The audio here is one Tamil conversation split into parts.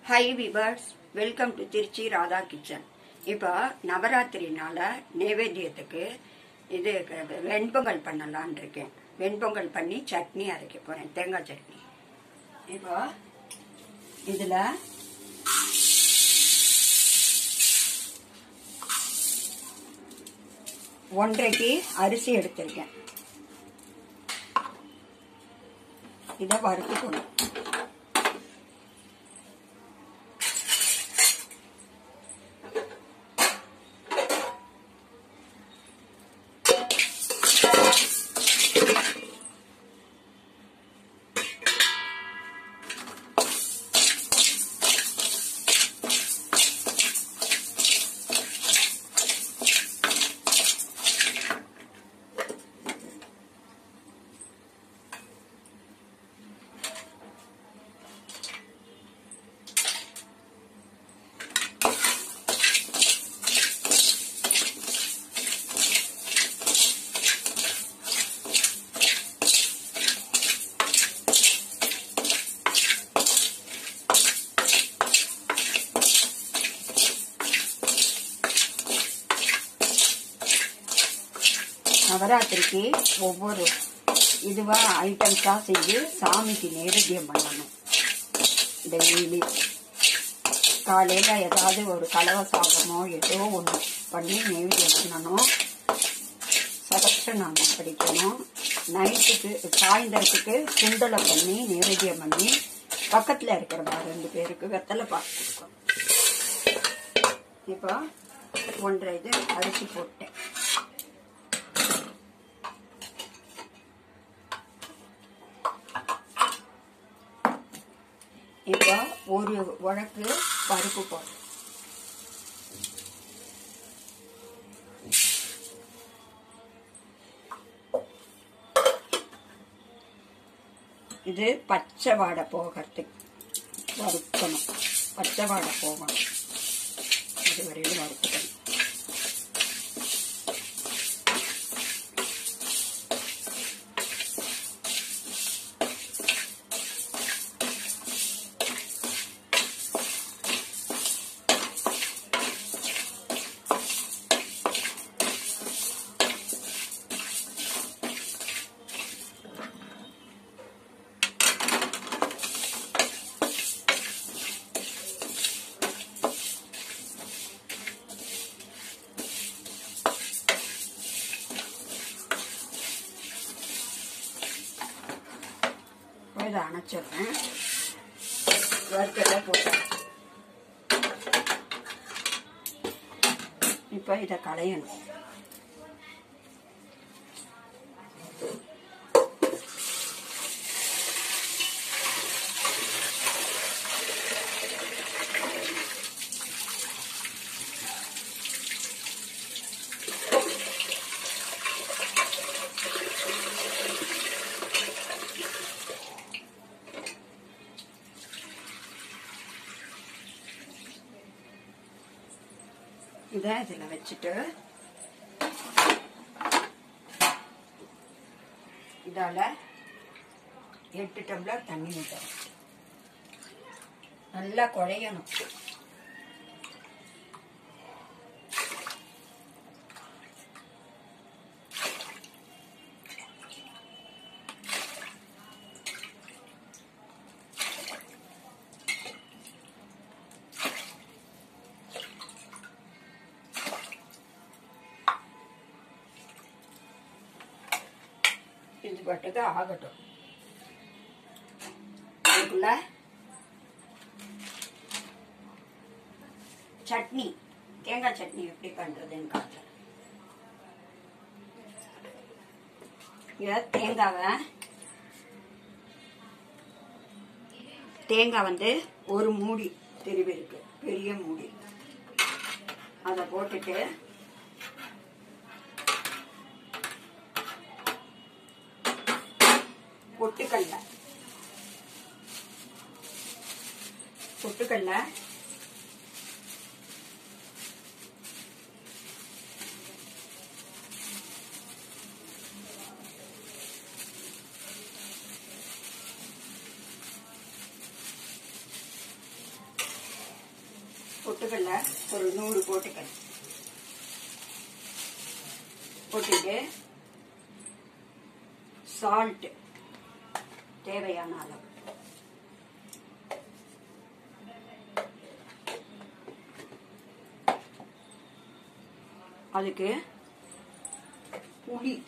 High viewers welcome to Trichy Radha kitchen இப்போ நவராத்திரினால நைவேத்தியத்துக்கு இது க- வெண்பொங்கல் பண்ணலான் இருக்கேன் வெண்பொங்கல் பண்ணி சட்னி அரைக்க போறேன் தேங்காய் சட்னி இப்போ இதில் ஒன்றைக்கு அரிசி எடுத்திருக்கேன் இதை வறுத்துக்கணும் நவராத்திரிக்கு ஒவ்வொரு இதுவா ஐட்டம்ஸாக செஞ்சு சாமிக்கு நைவேத்தியம் பண்ணணும் டெய்லி காலையில் ஏதாவது ஒரு கலவை சாதமோ ஏதோ ஒன்று பண்ணி நைவேத்தியம் பண்ணணும் சதக்ஷநாமம் படிக்கணும் நைட்டுக்கு சாயந்தரத்துக்கு சுண்டலை பண்ணி நைவேத்தியம் பண்ணி பக்கத்தில் இருக்கிறவா ரெண்டு பேருக்கு வெத்தலை பார்த்து கொடுக்கணும் இப்போ ஒன்றரை இது அரிசி போட்டேன் இப்போ ஒரு உழக்கு பருப்பு போடுறேன் இது பச்சை வாடை போகிறதுக்கு வறுக்கணும் பச்சை வாடை போகணும் இது வரையிலும் வறுக்கணும் இதை அணைச்சிடுறேன் வறுக்கலை போட்டேன் இப்போ இதை களையணும் இதை இதில் வச்சுட்டு இதால எட்டு டம்ளர் தண்ணி ஊற்றணும் நல்லா குழையணும் இது பாட்டுக்கு ஆகட்டும் அதுக்குள்ள சட்னி தேங்காய் சட்னி எப்படி பண்றதுன்னு காட்டுறேன் இத தேங்காவை தேங்காய் வந்து ஒரு மூடி திருவி இருக்கு பெரிய மூடி அதை போட்டுட்டு பொட்டுக்கல்ல பொட்டுக்கல்ல பொட்டுக்கல்ல ஒரு நூறு போட்டுக்கல் போட்டுட்டு சால்ட் தேவையான அளவு அதுக்கு புளி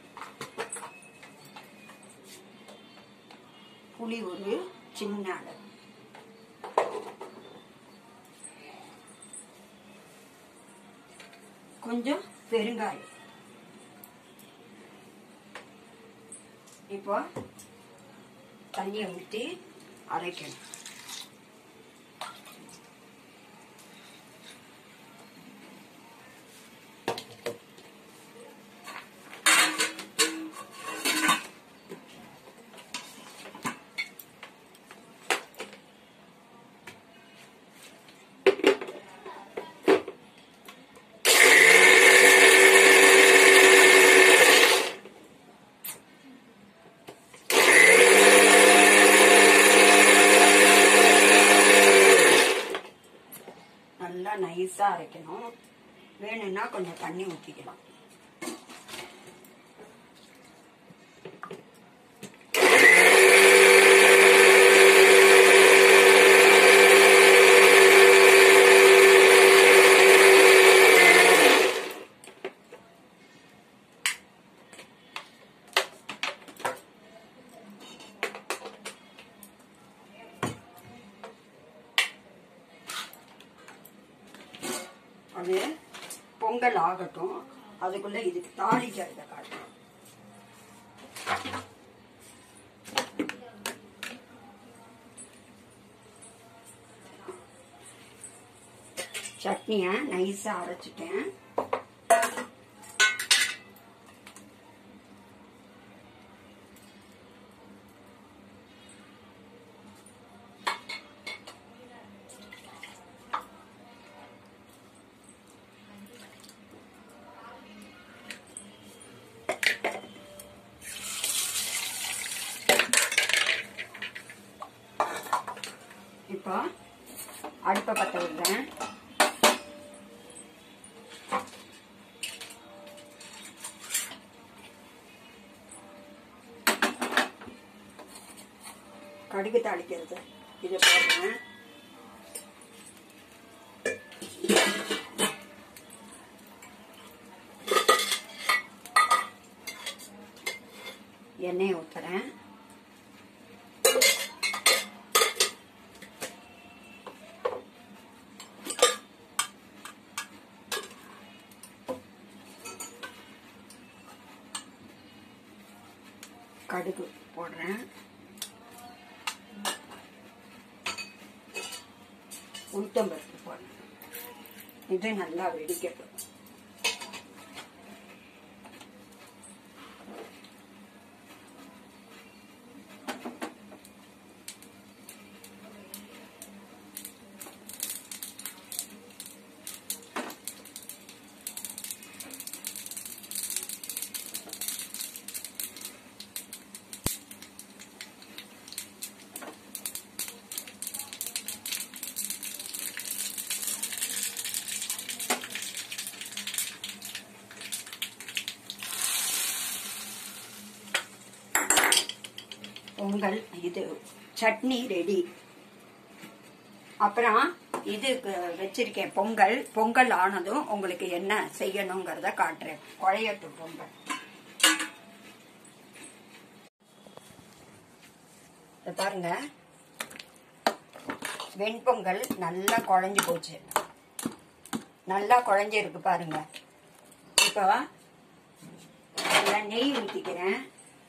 புளி ஒரு சின்ன அளவு கொஞ்சம் பெருங்காயம் இப்போ தண்ணியை ஊற்றி அரைக்கணும் நல்லா நைஸாக அரைக்கணும் வேணும்னா கொஞ்சம் தண்ணி ஊற்றிக்கலாம் அது பொங்கல் ஆகட்டும் அதுக்குள்ள இதுக்கு தாளிக்கிறத காட்டணும் சட்னியை நைஸா அரைச்சிட்டேன் இப்போ அடுப்பை பற்ற விடுறேன் கடுகு தாளிக்கிறது இதை போடுறேன் எண்ணெயை ஊற்றுறேன் கடுகு போடுறேன் உளுத்தம்பருப்பு போடுறேன் இது நல்லா வெடிக்கட்டும் பொங்கல் இது சட்னி ரெடி அப்புறம் இது க- வச்சிருக்கேன் பொங்கல் பொங்கல் ஆனதும் உங்களுக்கு என்ன செய்யணுங்கிறத காட்டுறேன் குழையட்டும் பொங்கல் இத பாருங்க வெண்பொங்கல் நல்லா குழஞ்சு போச்சு நல்லா குழஞ்சிருக்கு பாருங்க இப்போ இதுல நெய் ஊற்றிக்கிறேன்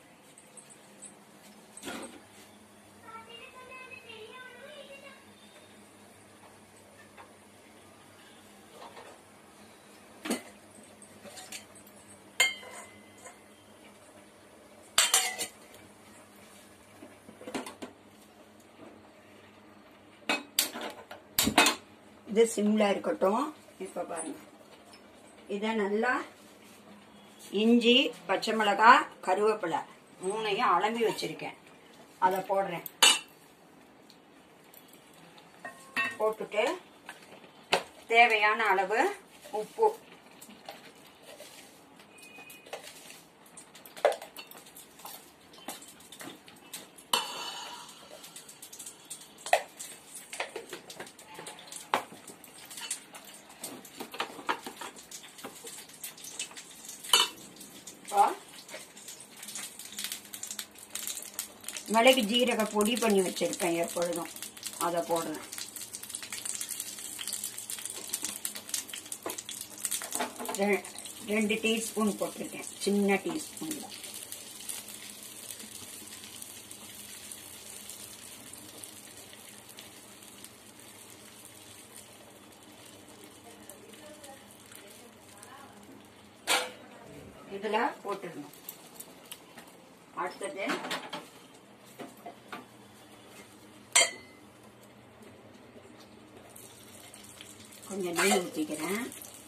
இது சிம்ல இருக்கட்டும் இப்ப பாருங்க இத நல்லா இஞ்சி பச்சை மிளகாய் கருவேப்பிலை மூணையும் அலம்பி வச்சிருக்கேன் அதை போடுறேன் போட்டுட்டு தேவையான அளவு உப்பு இப்போ மிளகு ஜீரக பொடி பண்ணி வச்சிருக்கேன் எப்பொழுதும் அதை போடுறேன் ரெ- ரெண்டு டீஸ்பூன் போட்டிருக்கேன் சின்ன டீஸ்பூன்ல இதுல போட்டுடணும் அடுத்தது கொஞ்சம் நெய் ஊற்றிக்கிறேன்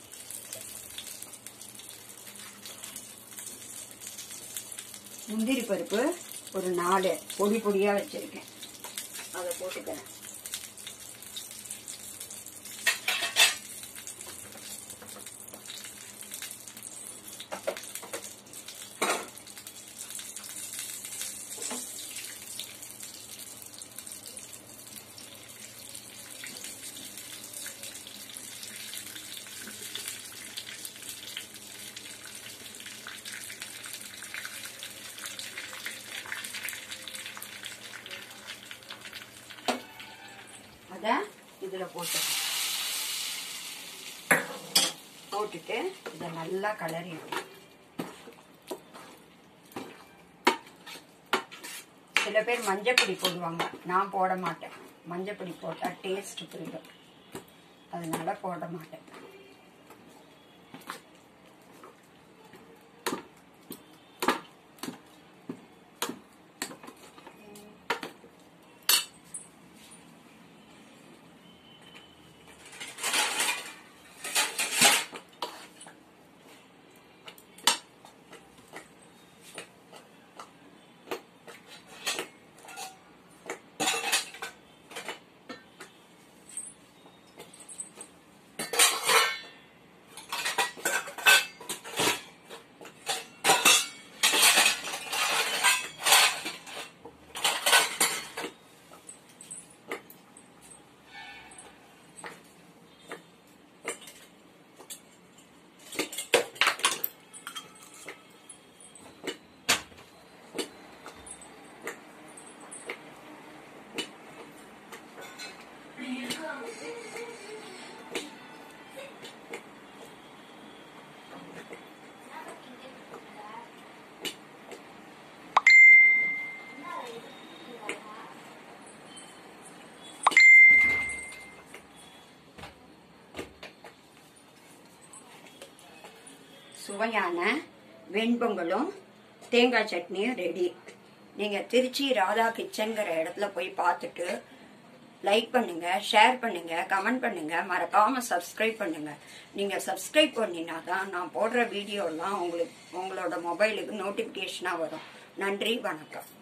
முந்திரி பருப்பு ஒரு நாலு பொடி பொடியா வச்சிருக்கேன் அதை போட்டுக்கிறேன் அதை இதில் போட்டு போட்டுட்டு இதை நல்லா கலரி விடணும். சில பேர் மஞ்சப்பொடி போடுவாங்க நான் போட மாட்டேன் மஞ்சப்பொடி போட்டால் டேஸ்ட் போயிடும் அதனால போட மாட்டேன் சுவையான வெண்பொங்கலும் தேங்காய் சட்னியும் ரெடி நீங்கள் திருச்சி ராதா கிச்சன்கிற இடத்துல போய் பார்த்துட்டு லைக் பண்ணுங்க ஷேர் பண்ணுங்க கமெண்ட் பண்ணுங்க மறக்காம சப்ஸ்கிரைப் பண்ணுங்க நீங்க சப்ஸ்கிரைப் பண்ணினா தான் நான் போடுற வீடியோலாம் உங்களுக்கு உங்களோட மொபைலுக்கு நோட்டிஃபிகேஷனாக வரும் நன்றி வணக்கம்